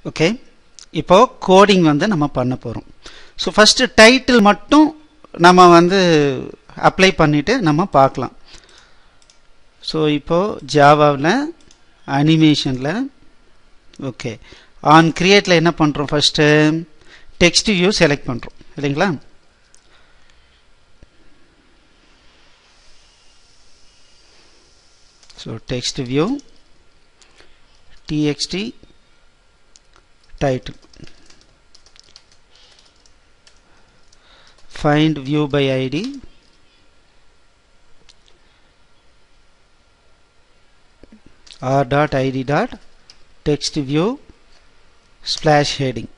okay இப்போ coding வந்து நம்ம பண்ண போகிறோம் ஸோ ஃபஸ்ட்டு டைட்டில் மட்டும் நம்ம வந்து அப்ளை பண்ணிவிட்டு நம்ம பார்க்கலாம் ஸோ இப்போது ஜாவாவில் அனிமேஷனில் ஓகே ஆன் கிரியேட்டில் என்ன பண்ணுறோம் ஃபஸ்ட்டு டெக்ஸ்ட் வியூ செலக்ட் பண்ணுறோம் இல்லைங்களா so text view txt title find view by id r dot id dot text view splash heading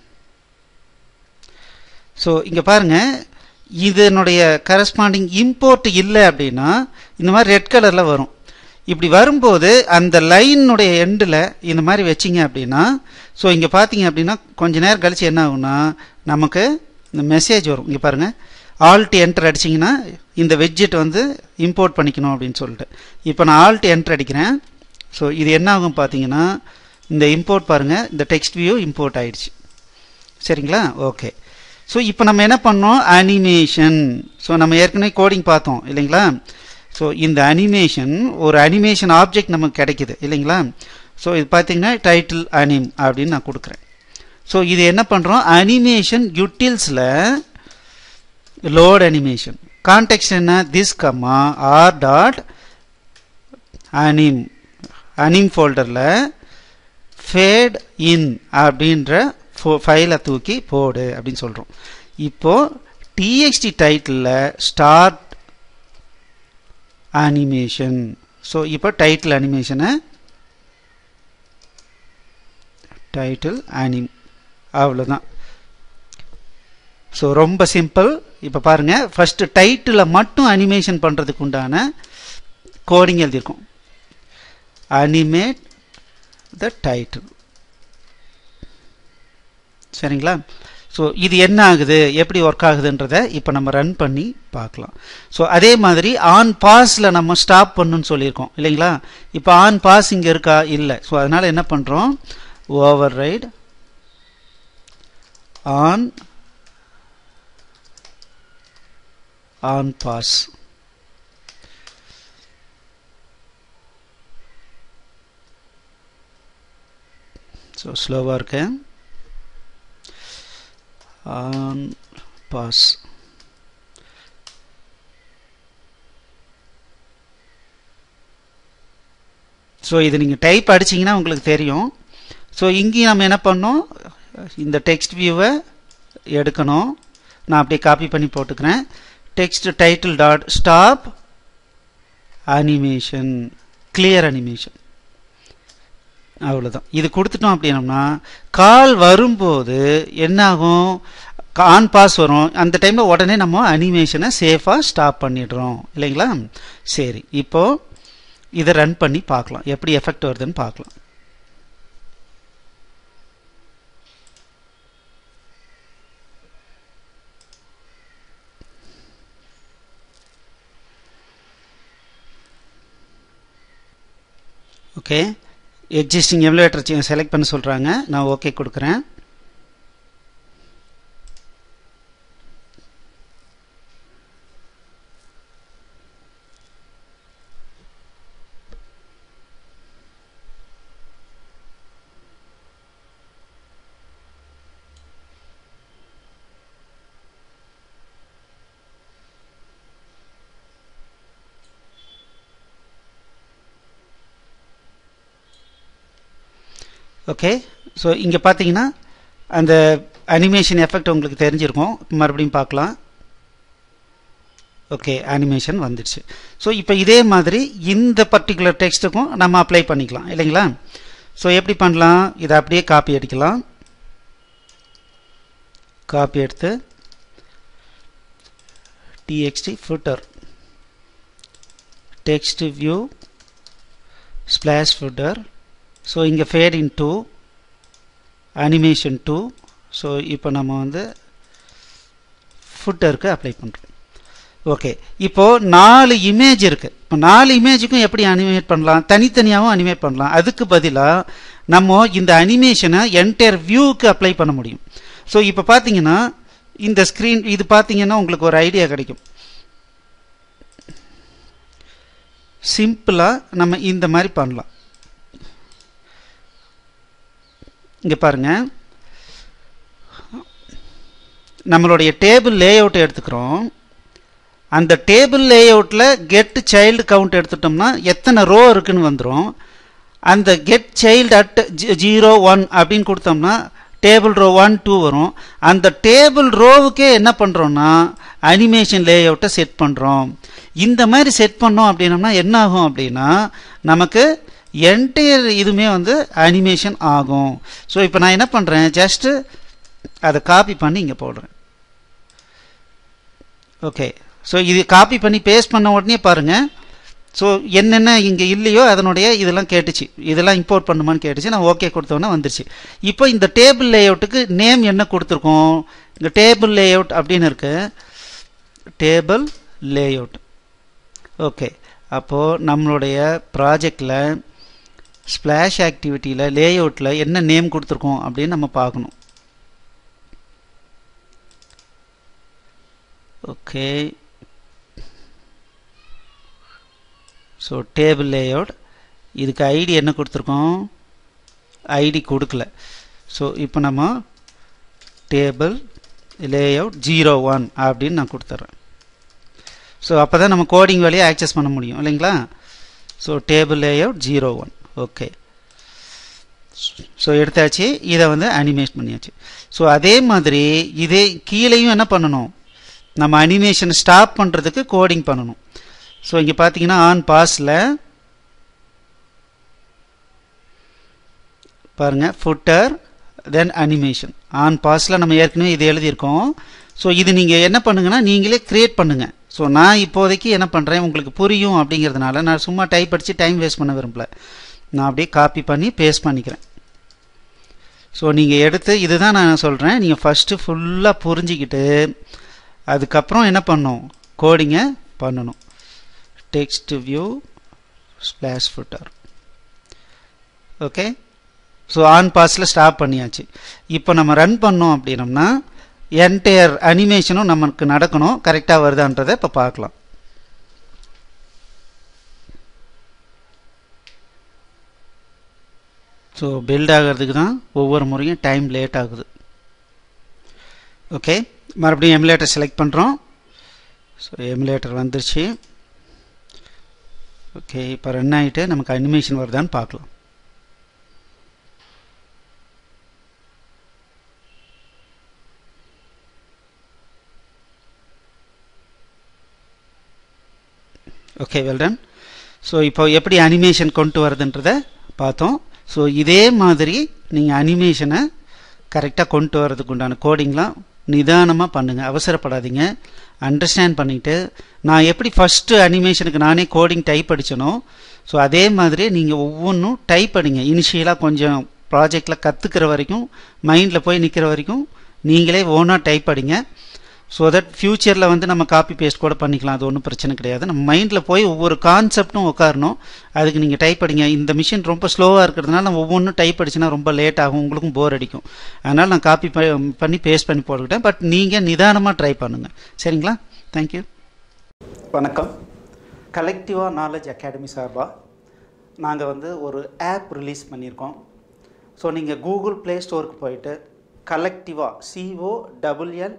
so இங்கே பாருங்க இதனுடைய கரஸ்பாண்டிங் இம்போர்ட் இல்லை அப்படின்னா இந்த மாதிரி ரெட் கலரில் வரும் இப்படி வரும்போது அந்த லைனுடைய எண்டில் இந்த மாதிரி வச்சிங்க அப்படின்னா ஸோ இங்கே பார்த்தீங்க அப்படின்னா கொஞ்ச நேரம் கழித்து என்ன ஆகும்னா நமக்கு இந்த மெசேஜ் வரும் இங்கே பாருங்கள் ஆல்ட் என்டர் அடிச்சிங்கன்னா இந்த வெட்ஜெட் வந்து இம்போர்ட் பண்ணிக்கணும் அப்படின்னு சொல்லிட்டு இப்போ நான் ஆல்ட் என்டர் அடிக்கிறேன் ஸோ இது என்ன ஆகும் பார்த்தீங்கன்னா இந்த இம்போர்ட் பாருங்கள் இந்த டெக்ஸ்ட் வியூ இம்போர்ட் ஆயிடுச்சு சரிங்களா ஓகே ஸோ இப்போ நம்ம என்ன பண்ணோம் அனிமேஷன் ஸோ நம்ம ஏற்கனவே கோடிங் பார்த்தோம் இல்லைங்களா ஸோ இந்த அனிமேஷன் ஒரு அனிமேஷன் ஆப்ஜெக்ட் நமக்கு கிடைக்குது இல்லைங்களா ஸோ இது பார்த்தீங்கன்னா டைட்டில் அனிம் அப்படின்னு நான் கொடுக்குறேன் ஸோ இது என்ன பண்ணுறோம் அனிமேஷன் யூட்டில்ஸில் லோட் அனிமேஷன் கான்டெக்ட் என்ன this comma R dot anim anim ஃபோல்டரில் ஃபேட் இன் அப்படின்ற ஃபைலை தூக்கி போடு அப்படின்னு சொல்கிறோம் இப்போது டிஎக்ஸ்டி டைட்டிலில் ஸ்டார்ட் அனிமேஷன் ஸோ இப்போ டைட்டில் அனிமேஷனை டைட்டில் அனிம் அவ்வளோதான் ஸோ ரொம்ப சிம்பிள் இப்போ பாருங்கள் ஃபஸ்ட்டு டைட்டில் மட்டும் அனிமேஷன் பண்ணுறதுக்கு உண்டான கோடிங் எழுதியிருக்கோம் அனிமேட் த டைட்டில் சரிங்களா ஸோ இது என்ன ஆகுது எப்படி ஒர்க் ஆகுதுன்றதை இப்போ நம்ம ரன் பண்ணி பார்க்கலாம் ஸோ அதே மாதிரி ஆன் பாஸில் நம்ம ஸ்டாப் பண்ணுன்னு சொல்லியிருக்கோம் இல்லைங்களா இப்போ ஆன் பாஸ் இங்கே இருக்கா இல்லை ஸோ அதனால் என்ன பண்ணுறோம் override on on pause so ஸ்லோவாக இருக்கேன் on pass ஸோ இது நீங்கள் டைப் அடிச்சிங்கன்னா உங்களுக்கு தெரியும் ஸோ இங்கேயும் நம்ம என்ன பண்ணோம் இந்த டெக்ஸ்ட் வியூவை எடுக்கணும் நான் அப்படியே காப்பி பண்ணி போட்டுக்கிறேன் text title dot stop animation clear animation அவ்வளோதான் இது கொடுத்துட்டோம் அப்படின்னம்னா கால் வரும்போது என்னாகும் ஆன் பாஸ் வரும் அந்த டைமில் உடனே நம்ம அனிமேஷனை சேஃபாக ஸ்டாப் பண்ணிடுறோம் இல்லைங்களா சரி இப்போது இதை ரன் பண்ணி பார்க்கலாம் எப்படி எஃபெக்ட் வருதுன்னு பார்க்கலாம் ஓகே எக்ஸிஸ்டிங் எமுலேட்டர் செலக்ட் பண்ண சொல்கிறாங்க நான் ஓகே கொடுக்குறேன் ஓகே ஸோ இங்கே பார்த்தீங்கன்னா அந்த அனிமேஷன் எஃபெக்ட் உங்களுக்கு தெரிஞ்சிருக்கும் மறுபடியும் பார்க்கலாம் ஓகே அனிமேஷன் வந்துடுச்சு ஸோ இப்போ இதே மாதிரி இந்த பர்டிகுலர் டெக்ஸ்ட்டுக்கும் நம்ம அப்ளை பண்ணிக்கலாம் இல்லைங்களா ஸோ எப்படி பண்ணலாம் இதை அப்படியே காப்பி அடிக்கலாம் காப்பி எடுத்து TXT footer text view splash footer so இங்கே fade in two animation two so இப்போ நம்ம வந்து ஃபுட்டருக்கு அப்ளை பண்ணுறோம் ஓகே இப்போ நாலு இமேஜ் இருக்கு இப்போ நாலு இமேஜுக்கும் எப்படி அனிமேட் பண்ணலாம் தனித்தனியாகவும் அனிமேட் பண்ணலாம் அதுக்கு பதிலாக நம்ம இந்த அனிமேஷனை என்டையர் வியூவுக்கு அப்ளை பண்ண முடியும் ஸோ இப்போ பார்த்தீங்கன்னா இந்த ஸ்க்ரீன் இது பார்த்தீங்கன்னா உங்களுக்கு ஒரு ஐடியா கிடைக்கும் சிம்பிளாக நம்ம இந்த மாதிரி பண்ணலாம் இங்கே பாருங்க நம்மளுடைய டேபிள் லேஅவுட் எடுத்துக்கிறோம் அந்த டேபிள் லேஅவுட்டில் கெட் சைல்டு கவுண்ட் எடுத்துட்டோம்னா எத்தனை ரோ இருக்குன்னு வந்துடும் அந்த get child at zero one அப்படின்னு கொடுத்தோம்னா டேபிள் ரோ ஒன் டூ வரும் அந்த டேபிள் ரோவுக்கே என்ன பண்ணுறோம்னா அனிமேஷன் லேஅவுட்டை செட் பண்ணுறோம் இந்த மாதிரி செட் பண்ணோம் அப்படின்னம்னா என்ன ஆகும் அப்படின்னா நமக்கு என்டையர் இதுவுமே வந்து அனிமேஷன் ஆகும் ஸோ இப்போ நான் என்ன பண்ணுறேன் ஜஸ்ட்டு அதை காப்பி பண்ணி இங்கே போடுறேன் ஓகே ஸோ இது காப்பி பண்ணி பேஸ்ட் பண்ண உடனே பாருங்கள் ஸோ என்னென்ன இங்கே இல்லையோ அதனுடைய இதெல்லாம் கேட்டுச்சு இதெல்லாம் இம்போர்ட் பண்ணுமான்னு கேட்டுச்சு நான் ஓகே கொடுத்தோன்னே வந்துருச்சு இப்போ இந்த டேபிள் லேஅவுட்டுக்கு நேம் என்ன கொடுத்துருக்கோம் இந்த டேபிள் லேஅவுட் அப்படின்னு இருக்கு டேபிள் லேஅவுட் ஓகே அப்போது நம்மளுடைய ப்ராஜெக்டில் ஸ்ப்ளாஷ் ஆக்டிவிட்டியில் லேஅவுட்டில் என்ன நேம் கொடுத்துருக்கோம் அப்படின்னு நம்ம பார்க்கணும் ஓகே ஸோ டேபிள் லேஅவுட் இதுக்கு ஐடி என்ன கொடுத்துருக்கோம் ஐடி கொடுக்கல ஸோ இப்போ நம்ம டேபிள் லேஅவுட் ஜீரோ ஒன் அப்படின்னு நான் கொடுத்துட்றேன் ஸோ அப்போ தான் நம்ம கோடிங் வேலையை ஆக்சஸ் பண்ண முடியும் இல்லைங்களா so table layout zero one okay so எடுத்தாச்சு இதை வந்து அனிமேட் பண்ணியாச்சு ஸோ அதே மாதிரி இதே கீழேயும் என்ன பண்ணணும் நம்ம அனிமேஷன் ஸ்டாப் பண்ணுறதுக்கு கோடிங் பண்ணணும் ஸோ இங்கே பார்த்தீங்கன்னா ஆன் பாஸில் பாருங்கள் ஃபுட்டர் தென் அனிமேஷன் ஆன் பாஸில் நம்ம ஏற்கனவே இது எழுதியிருக்கோம் ஸோ இது நீங்கள் என்ன பண்ணுங்கன்னா நீங்களே க்ரியேட் பண்ணுங்கள் ஸோ நான் இப்போதைக்கு என்ன பண்ணுறேன் உங்களுக்கு புரியும் அப்படிங்கிறதுனால நான் சும்மா டைப் அடித்து டைம் வேஸ்ட் பண்ண விரும்பல நான் அப்படியே காப்பி பண்ணி பேஸ்ட் பண்ணிக்கிறேன் ஸோ நீங்கள் எடுத்து இதுதான் நான் சொல்கிறேன் நீங்கள் ஃபஸ்ட்டு ஃபுல்லாக புரிஞ்சிக்கிட்டு அதுக்கப்புறம் என்ன பண்ணணும் கோடிங்கை பண்ணணும் text view splash footer okay so on பாஸில் ஸ்டாப் பண்ணியாச்சு இப்போ நம்ம ரன் பண்ணோம் அப்படின்னம்னா என்டையர் அனிமேஷனும் நமக்கு நடக்கணும் கரெக்டாக வருதான்றதை இப்போ பார்க்கலாம் ஸோ பில்ட் ஆகிறதுக்கு தான் ஒவ்வொரு முறையும் டைம் லேட் ஆகுது ஓகே மறுபடியும் எமுலேட்டர் செலக்ட் பண்ணுறோம் ஸோ எமுலேட்டர் வந்துருச்சு ஓகே இப்போ ரன் ஆகிட்டு நமக்கு அனிமேஷன் வருதான்னு பார்க்கலாம் ஓகே வெல்டன் ஸோ இப்போ எப்படி அனிமேஷன் கொண்டு வரதுன்றதை பார்த்தோம் ஸோ இதே மாதிரி நீங்கள் அனிமேஷனை கரெக்டாக கொண்டு வரதுக்கு உண்டான கோடிங்லாம் நிதானமாக பண்ணுங்கள் அவசரப்படாதீங்க அண்டர்ஸ்டாண்ட் பண்ணிவிட்டு நான் எப்படி ஃபஸ்ட்டு அனிமேஷனுக்கு நானே கோடிங் டைப் அடித்தனோ ஸோ அதே மாதிரி நீங்கள் ஒவ்வொன்றும் டைப் அடிங்க இனிஷியலாக கொஞ்சம் ப்ராஜெக்டில் கற்றுக்கிற வரைக்கும் மைண்டில் போய் நிற்கிற வரைக்கும் நீங்களே ஓனாக டைப் அடிங்க ஸோ தட் ஃப்யூச்சரில் வந்து நம்ம காப்பி பேஸ்ட் கூட பண்ணிக்கலாம் அது ஒன்றும் பிரச்சனை கிடையாது நம்ம மைண்டில் போய் ஒவ்வொரு கான்செப்டும் உட்காரணும் அதுக்கு நீங்கள் டைப் அடிங்க இந்த மிஷின் ரொம்ப ஸ்லோவாக இருக்கிறதுனால நம்ம ஒவ்வொன்றும் டைப் அடிச்சுன்னா ரொம்ப லேட் ஆகும் உங்களுக்கும் போர் அடிக்கும் அதனால் நான் காப்பி பண்ணி பேஸ்ட் பண்ணி போட்டுக்கிட்டேன் பட் நீங்கள் நிதானமாக ட்ரை பண்ணுங்கள் சரிங்களா தேங்க்யூ வணக்கம் கலெக்டிவாக நாலேஜ் அகாடமி சார்பாக நாங்கள் வந்து ஒரு ஆப் ரிலீஸ் பண்ணியிருக்கோம் ஸோ நீங்கள் கூகுள் ப்ளே ஸ்டோருக்கு போயிட்டு கலெக்டிவாக சிஓ டபுள்எல்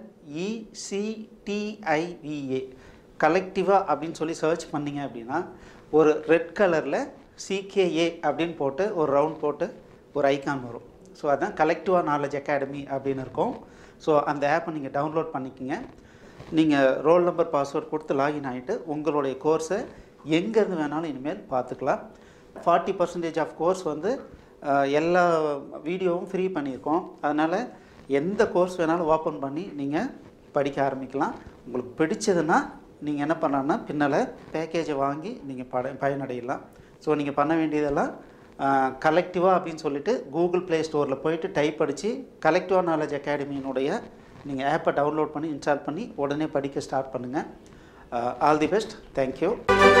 இசிடிஐவிஏ கலெக்டிவாக அப்படின்னு சொல்லி சர்ச் பண்ணிங்க அப்படின்னா ஒரு ரெட் கலரில் சிகேஏ அப்படின்னு போட்டு ஒரு ரவுண்ட் போட்டு ஒரு ஐக்கான் வரும் ஸோ அதான் கலெக்டிவாக நாலேஜ் அகாடமி அப்படின்னு இருக்கும் ஸோ அந்த ஆப்பை நீங்கள் டவுன்லோட் பண்ணிக்கோங்க நீங்கள் ரோல் நம்பர் பாஸ்வேர்ட் கொடுத்து லாகின் ஆகிட்டு உங்களுடைய கோர்ஸை எங்கேருந்து வேணாலும் இனிமேல் பார்த்துக்கலாம் ஃபார்ட்டி பர்சன்டேஜ் ஆஃப் கோர்ஸ் வந்து எல்லா வீடியோவும் ஃப்ரீ பண்ணியிருக்கோம் அதனால் எந்த கோர்ஸ் வேணாலும் ஓப்பன் பண்ணி நீங்கள் படிக்க ஆரம்பிக்கலாம் உங்களுக்கு பிடிச்சதுன்னா நீங்கள் என்ன பண்ணலான்னா பின்னால் பேக்கேஜை வாங்கி நீங்கள் பட பயனடையலாம் ஸோ நீங்கள் பண்ண வேண்டியதெல்லாம் கலெக்டிவாக அப்படின்னு சொல்லிட்டு கூகுள் ப்ளே ஸ்டோரில் போயிட்டு டைப் அடித்து கலெக்டிவா நாலேஜ் அகாடமியினுடைய நீங்கள் ஆப்பை டவுன்லோட் பண்ணி இன்ஸ்டால் பண்ணி உடனே படிக்க ஸ்டார்ட் பண்ணுங்கள் all the best thank you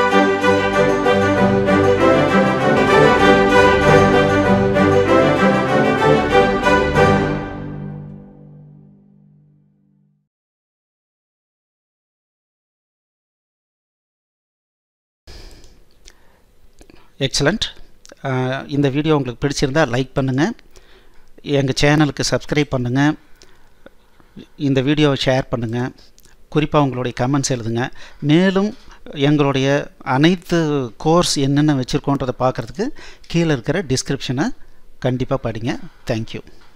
excellent இந்த வீடியோ உங்களுக்கு பிடிச்சிருந்தால் லைக் பண்ணுங்கள் எங்கள் சேனலுக்கு சப்ஸ்கிரைப் பண்ணுங்கள் இந்த வீடியோவை ஷேர் பண்ணுங்கள் குறிப்பாக உங்களுடைய கமெண்ட்ஸ் எழுதுங்க மேலும் எங்களுடைய அனைத்து கோர்ஸ் என்னென்ன வச்சுருக்கோன்றதை பார்க்குறதுக்கு கீழே இருக்கிற டிஸ்கிரிப்ஷனை கண்டிப்பாக படிங்க தேங்க்யூ